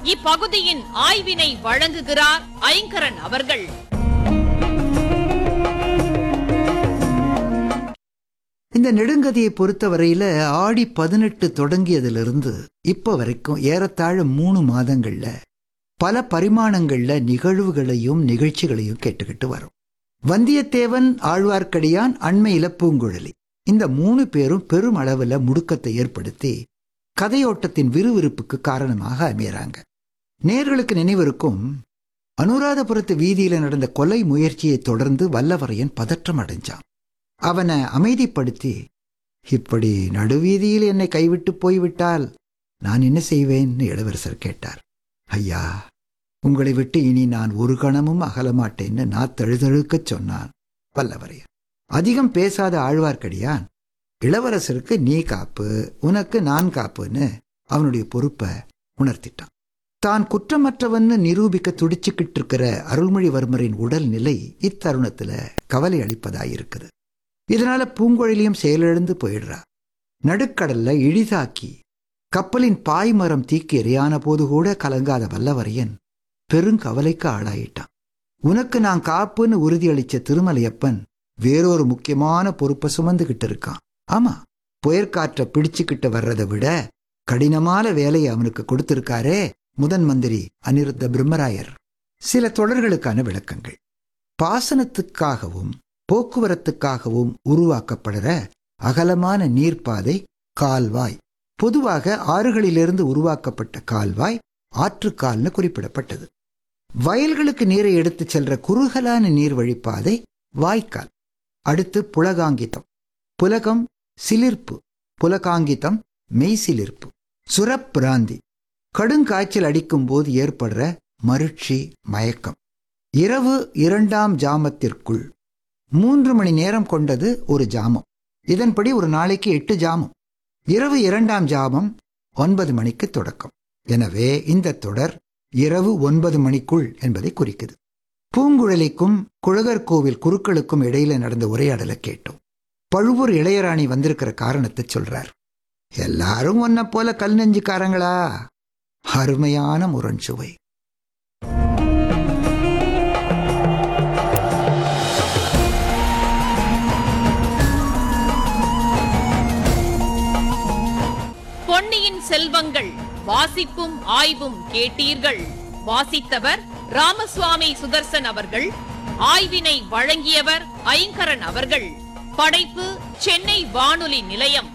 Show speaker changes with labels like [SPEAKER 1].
[SPEAKER 1] இப்பகுதியின் ஆய்வினை வழங்குகிறார் ஐங்கரன் அவர்கள்
[SPEAKER 2] இந்த நெடுங்கதையை பொறுத்தவரையில ஆடி பதினெட்டு தொடங்கியதிலிருந்து இப்ப வரைக்கும் ஏறத்தாழ மூணு மாதங்கள்ல பல பரிமாணங்கள்ல நிகழ்வுகளையும் நிகழ்ச்சிகளையும் கேட்டுக்கிட்டு வரும் வந்தியத்தேவன் ஆழ்வார்க்கடியான் அண்மையில பூங்குழலி இந்த மூணு பேரும் பெரும் அளவுல முடுக்கத்தை ஏற்படுத்தி கதையோட்டத்தின் விறுவிறுப்புக்கு காரணமாக அமையறாங்க நேர்களுக்கு நினைவிருக்கும் அனுராதபுரத்து வீதியில நடந்த கொலை முயற்சியை தொடர்ந்து வல்லவரையன் பதற்றம் அடைஞ்சான் அவனை அமைதிப்படுத்தி இப்படி நடுவீதியில் என்னை கைவிட்டு போய்விட்டால் நான் என்ன செய்வேன்னு இளவரசர் கேட்டார் ஐயா உங்களை விட்டு இனி நான் ஒரு கணமும் அகலமாட்டேன்னு நான் தழுதழுக்கச் சொன்னான் வல்லவரையன் அதிகம் பேசாத ஆழ்வார்க்கடியான் இளவரசருக்கு நீ காப்பு உனக்கு நான் காப்புன்னு அவனுடைய பொறுப்பை உணர்த்திட்டான் தான் குற்றமற்றவன்னு நிரூபிக்க துடிச்சுக்கிட்டு இருக்கிற அருள்மொழிவர்மரின் உடல் நிலை இத்தருணத்துல கவலை அளிப்பதாயிருக்குது இதனால பூங்குழலியும் செயலிழந்து போயிடுறா நடுக்கடல்ல இழிதாக்கி கப்பலின் பாய்மரம் தீக்கி எரியான போது கூட கலங்காத வல்லவரையன் பெருங்கவலைக்கு ஆளாயிட்டான் உனக்கு நான் காப்புன்னு உறுதியளிச்ச திருமலையப்பன் வேறொரு முக்கியமான பொறுப்பை சுமந்துகிட்டு இருக்கான் ஆமா புயற்காற்றை பிடிச்சுக்கிட்டு வர்றதை விட கடினமான வேலையை அவனுக்கு கொடுத்திருக்காரே முதன் மந்திரி அனிருத்த பிரம்மராயர் சில தொடர்களுக்கான விளக்கங்கள் பாசனத்துக்காகவும் போக்குவரத்துக்காகவும் உருவாக்கப்படுற அகலமான நீர்ப்பாதை கால்வாய் பொதுவாக ஆறுகளிலிருந்து உருவாக்கப்பட்ட கால்வாய் ஆற்றுக்கால்னு குறிப்பிடப்பட்டது வயல்களுக்கு நீரை எடுத்துச் செல்ற குறுகலான நீர் வழிப்பாதை வாய்க்கால் அடுத்து புலகாங்கிதம் புலகம் சிலிர்ப்பு புலகாங்கிதம் மெய்சிலிர்ப்பு சுரப்பிராந்தி கடுங்காய்ச்சல் அடிக்கும் போது ஏற்படுற மருட்சி மயக்கம் இரவு இரண்டாம் ஜாமத்திற்குள் மூன்று மணி நேரம் கொண்டது ஒரு ஜாமம் இதன்படி ஒரு நாளைக்கு எட்டு ஜாமம் இரவு இரண்டாம் ஜாமம் ஒன்பது மணிக்கு தொடக்கம் எனவே இந்த தொடர் இரவு ஒன்பது மணிக்குள் என்பதை குறிக்குது பூங்குழலிக்கும் குழகர் கோவில் குருக்களுக்கும் இடையில நடந்த உரையாடலை கேட்டோம் பழுவூர் இளையராணி வந்திருக்கிற காரணத்தை சொல்றார் எல்லாரும் ஒன்ன போல கல் நெஞ்சுக்காரங்களா அருமையான முரண்சுவை
[SPEAKER 1] பொன்னியின் செல்வங்கள் வாசிப்பும் ஆய்வும் கேட்டீர்கள் வாசித்தவர் ராமசுவாமி சுதர்சன் அவர்கள் ஆய்வினை வழங்கியவர் ஐங்கரன் அவர்கள் படைப்பு சென்னை வானொலி நிலையம்